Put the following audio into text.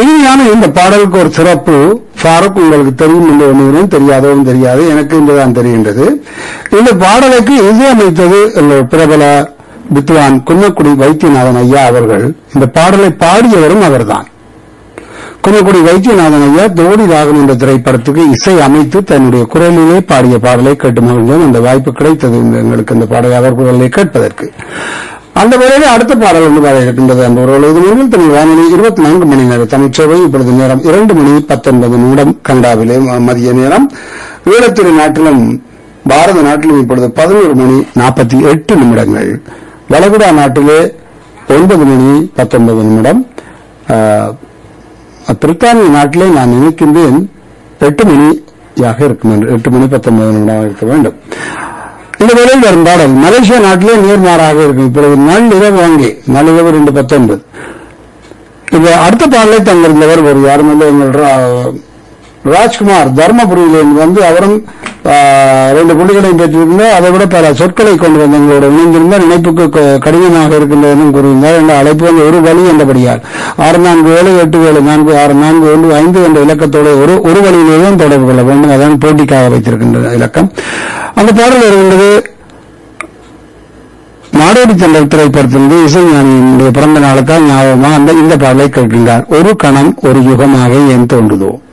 இனிமையான இந்த பாடலுக்கு ஒரு சிறப்பு ஃபாரூக் உங்களுக்கு தெரியும் என்று எண்ணுகிறேன் தெரியாதவும் தெரியாது எனக்கு இன்றுதான் தெரிகின்றது இந்த பாடலுக்கு இசையமைத்தது இந்த பிரபல வித்வான் குன்னக்குடி வைத்தியநாதன் ஐயா அவர்கள் இந்த பாடலை பாடியவரும் அவர்தான் குன்னக்குடி வைத்தியநாதன் ஐயா தோடி ராகம் என்ற திரைப்படத்துக்கு இசை அமைத்து தன்னுடைய குரலிலே பாடிய பாடலை கேட்டு மகிழ்ந்தோம் அந்த வாய்ப்பு கிடைத்தது இந்த- எங்களுக்கு இந்த பாடலை அவர் குரலை கேட்பதற்கு அந்த வேளையில் அடுத்த பாடல் ஒன்று வர இருக்கின்றது அன்பவர்கள் இது முதல் தமிழ் வானொலி இருபத்தி நான்கு மணி நேர தமிழ்ச்சேவை இப்பொழுது நேரம் இரண்டு மணி பத்தொன்பது நிமிடம் கனடாவிலே ம- மதிய நேரம் ஈழத்திரு நாட்டிலும் பாரத நாட்டிலும் இப்பொழுது பதினோரு மணி நாற்பத்தி எட்டு நிமிடங்கள் வளைகுடா நாட்டிலே ஒன்பது மணி பத்தொன்பது நிமிடம் ஆஹ், பிரித்தானிய நாட்டிலே நான் நினைக்கின்றேன் எட்டு மணியாக இருக்கும் என்று எட்டு மணி பத்தொன்பது நிமிடம் இருக்க வேண்டும் இந்த வேளையில் வரும் பாடல் மலேசியா நாட்டிலே நேர்மாறாக இருக்கும் இப்பொழுது நள்ளிரவு அங்கே நள்ளிரவு ரெண்டு பத்தொன்பது இப்ப அடுத்த பாடலை தங்கிருந்தவர் ஒரு யாருமில்லை எங்கள் ரா- ராஜ்குமார் தர்மபுரியிலிருந்து வந்து அவரும் ஆ, ரெண்டு புள்ளிகளையும் பெற்றிருந்தார் அதை விட பல சொற்களை கொண்டு வந்து எங்களோட இணைந்திருந்தார் இணைப்புக்கு க- கடினமாக இருக்கின்றதும் கூறியிருந்தார் என்ற அழைப்பு வந்து ஒரு வழி என்றபடியால் ஆறு நான்கு ஏழு எட்டு ஏழு நான்கு ஆறு நான்கு ஒன்று ஐந்து என்ற இலக்கத்தோடு ஒரு ஒரு வழியிலேயும் தொடர்பு கொள்ள வேண்டும் அதான் போட்டிக்காக வைத்திருக்கின்ற இலக்கம் அந்த பாடல் வருகின்றது நாடோடி சென்ற திரைப்படத்திலிருந்து இசைஞானியினுடைய பிறந்த நாளுக்காக ஞாபகமாக அந்த இந்த பாடலை கேட்கின்றார் ஒரு கணம் ஒரு யுகமாக ஏன் தோன்றுதோ